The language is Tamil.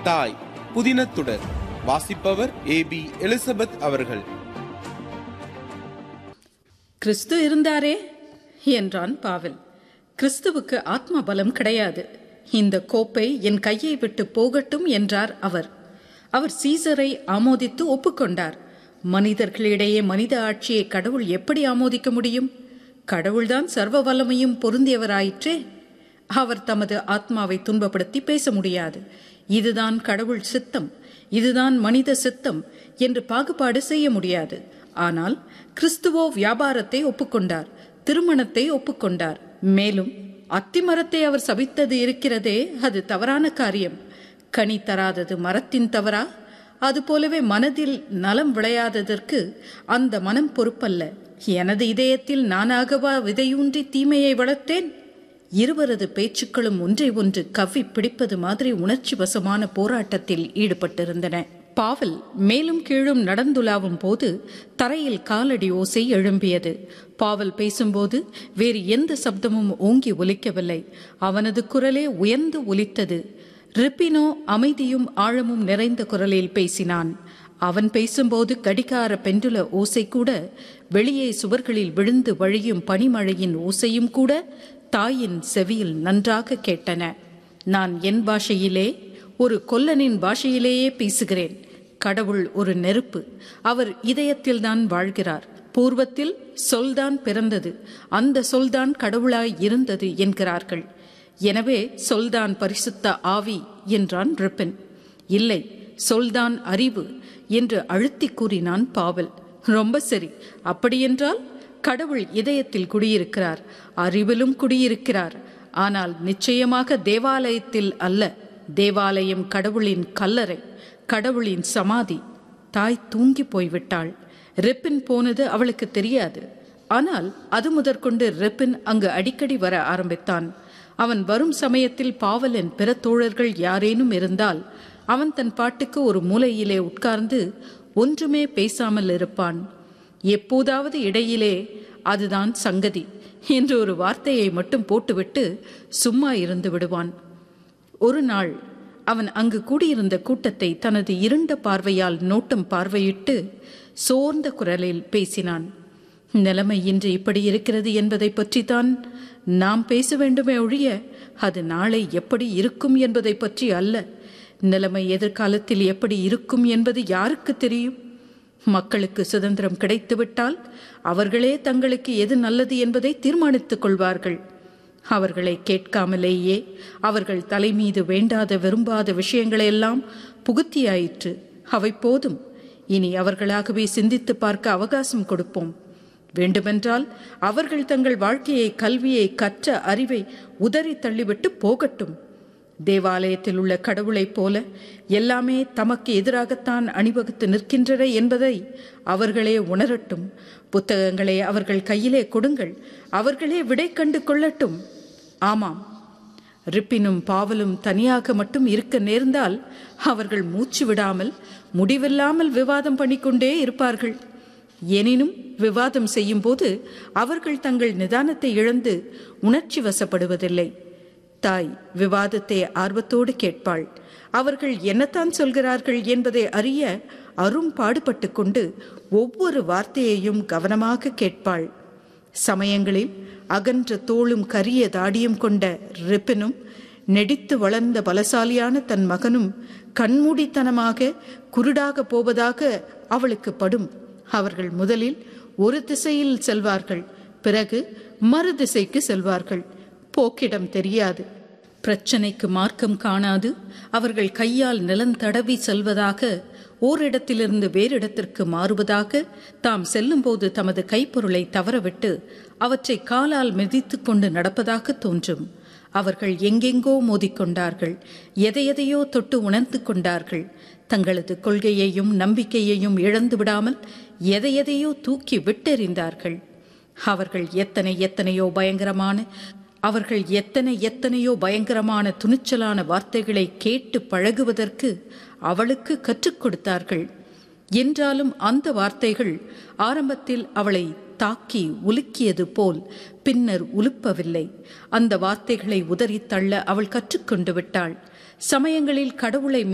தாய் புதினத்துடர் வாசிப்பவர் ஏ பி எலிசபெத் அவர்கள் கிறிஸ்து இருந்தாரே என்றான் பாவல் கிறிஸ்துவுக்கு ஆத்ம பலம் கிடையாது இந்த கோப்பை என் கையை விட்டு போகட்டும் என்றார் அவர் அவர் சீசரை ஆமோதித்து ஒப்புக்கொண்டார் மனிதர்களிடையே மனித ஆட்சியை கடவுள் எப்படி ஆமோதிக்க முடியும் கடவுள்தான் சர்வ வல்லமையும் பொருந்தியவராயிற்றே அவர் தமது ஆத்மாவை துன்பப்படுத்தி பேச முடியாது இதுதான் கடவுள் சித்தம் இதுதான் மனித சித்தம் என்று பாகுபாடு செய்ய முடியாது ஆனால் கிறிஸ்துவோ வியாபாரத்தை ஒப்புக்கொண்டார் திருமணத்தை ஒப்புக்கொண்டார் மேலும் அத்திமரத்தை அவர் சபித்தது இருக்கிறதே அது தவறான காரியம் கனி தராதது மரத்தின் தவறா அதுபோலவே மனதில் நலம் விளையாததற்கு அந்த மனம் பொறுப்பல்ல எனது இதயத்தில் நானாகவா விதையூன்றி தீமையை வளர்த்தேன் இருவரது பேச்சுக்களும் ஒன்றை ஒன்று கவ்வி பிடிப்பது மாதிரி உணர்ச்சி வசமான போராட்டத்தில் ஈடுபட்டிருந்தன பாவல் மேலும் கீழும் நடந்துலாவும் போது தரையில் காலடி ஓசை எழும்பியது பாவல் பேசும்போது வேறு எந்த சப்தமும் ஓங்கி ஒலிக்கவில்லை அவனது குரலே உயர்ந்து ஒலித்தது ரிப்பினோ அமைதியும் ஆழமும் நிறைந்த குரலில் பேசினான் அவன் பேசும்போது கடிகார பெண்டுல ஓசை கூட வெளியே சுவர்களில் விழுந்து வழியும் பனிமழையின் ஓசையும் கூட தாயின் செவியில் நன்றாக கேட்டன நான் என் பாஷையிலே ஒரு கொல்லனின் பாஷையிலேயே பேசுகிறேன் கடவுள் ஒரு நெருப்பு அவர் இதயத்தில்தான் வாழ்கிறார் பூர்வத்தில் சொல்தான் பிறந்தது அந்த சொல்தான் கடவுளாய் இருந்தது என்கிறார்கள் எனவே சொல்தான் பரிசுத்த ஆவி என்றான் ரிப்பன் இல்லை சொல்தான் அறிவு என்று அழுத்தி கூறினான் பாவல் ரொம்ப சரி அப்படியென்றால் கடவுள் இதயத்தில் குடியிருக்கிறார் அறிவிலும் குடியிருக்கிறார் ஆனால் நிச்சயமாக தேவாலயத்தில் அல்ல தேவாலயம் கடவுளின் கல்லறை கடவுளின் சமாதி தாய் தூங்கி போய்விட்டாள் ரெப்பின் போனது அவளுக்கு தெரியாது ஆனால் அது முதற்கொண்டு ரெப்பின் அங்கு அடிக்கடி வர ஆரம்பித்தான் அவன் வரும் சமயத்தில் பாவலன் பிற தோழர்கள் யாரேனும் இருந்தால் அவன் தன் பாட்டுக்கு ஒரு மூலையிலே உட்கார்ந்து ஒன்றுமே பேசாமல் இருப்பான் எப்போதாவது இடையிலே அதுதான் சங்கதி என்று ஒரு வார்த்தையை மட்டும் போட்டுவிட்டு சும்மா இருந்து விடுவான் ஒரு நாள் அவன் அங்கு கூடியிருந்த கூட்டத்தை தனது இருண்ட பார்வையால் நோட்டம் பார்வையிட்டு சோர்ந்த குரலில் பேசினான் நிலைமை இன்று இப்படி இருக்கிறது என்பதை பற்றித்தான் நாம் பேச வேண்டுமே ஒழிய அது நாளை எப்படி இருக்கும் என்பதை பற்றி அல்ல நிலைமை எதிர்காலத்தில் எப்படி இருக்கும் என்பது யாருக்கு தெரியும் மக்களுக்கு சுதந்திரம் கிடைத்துவிட்டால் அவர்களே தங்களுக்கு எது நல்லது என்பதை தீர்மானித்துக் கொள்வார்கள் அவர்களை கேட்காமலேயே அவர்கள் தலைமீது வேண்டாத விரும்பாத விஷயங்களையெல்லாம் புகுத்தியாயிற்று அவை போதும் இனி அவர்களாகவே சிந்தித்து பார்க்க அவகாசம் கொடுப்போம் வேண்டுமென்றால் அவர்கள் தங்கள் வாழ்க்கையை கல்வியை கற்ற அறிவை உதறி தள்ளிவிட்டு போகட்டும் தேவாலயத்தில் உள்ள கடவுளைப் போல எல்லாமே தமக்கு எதிராகத்தான் அணிவகுத்து நிற்கின்றன என்பதை அவர்களே உணரட்டும் புத்தகங்களை அவர்கள் கையிலே கொடுங்கள் அவர்களே விடை கண்டு கொள்ளட்டும் ஆமாம் ரிப்பினும் பாவலும் தனியாக மட்டும் இருக்க நேர்ந்தால் அவர்கள் மூச்சு விடாமல் முடிவில்லாமல் விவாதம் பண்ணிக்கொண்டே இருப்பார்கள் எனினும் விவாதம் செய்யும்போது அவர்கள் தங்கள் நிதானத்தை இழந்து உணர்ச்சி வசப்படுவதில்லை தாய் விவாதத்தை ஆர்வத்தோடு கேட்பாள் அவர்கள் என்னத்தான் சொல்கிறார்கள் என்பதை அறிய அரும் பாடுபட்டு கொண்டு ஒவ்வொரு வார்த்தையையும் கவனமாக கேட்பாள் சமயங்களில் அகன்ற தோளும் கரிய தாடியும் கொண்ட ரிப்பினும் நெடித்து வளர்ந்த பலசாலியான தன் மகனும் கண்மூடித்தனமாக குருடாக போவதாக அவளுக்கு படும் அவர்கள் முதலில் ஒரு திசையில் செல்வார்கள் பிறகு மறு திசைக்கு செல்வார்கள் போக்கிடம் தெரியாது பிரச்சனைக்கு மார்க்கம் காணாது அவர்கள் கையால் நிலம் தடவி செல்வதாக ஓரிடத்திலிருந்து வேறிடத்திற்கு மாறுவதாக தாம் செல்லும்போது தமது கைப்பொருளை தவறவிட்டு அவற்றை காலால் மிதித்து கொண்டு நடப்பதாக தோன்றும் அவர்கள் எங்கெங்கோ மோதிக்கொண்டார்கள் எதையெதையோ தொட்டு உணர்ந்து கொண்டார்கள் தங்களது கொள்கையையும் நம்பிக்கையையும் இழந்து விடாமல் எதையெதையோ தூக்கி விட்டெறிந்தார்கள் அவர்கள் எத்தனை எத்தனையோ பயங்கரமான அவர்கள் எத்தனை எத்தனையோ பயங்கரமான துணிச்சலான வார்த்தைகளை கேட்டு பழகுவதற்கு அவளுக்கு கற்றுக் கொடுத்தார்கள் என்றாலும் அந்த வார்த்தைகள் ஆரம்பத்தில் அவளை தாக்கி உலுக்கியது போல் பின்னர் உலுப்பவில்லை அந்த வார்த்தைகளை உதறித் தள்ள அவள் கற்றுக்கொண்டு விட்டாள் சமயங்களில் கடவுளை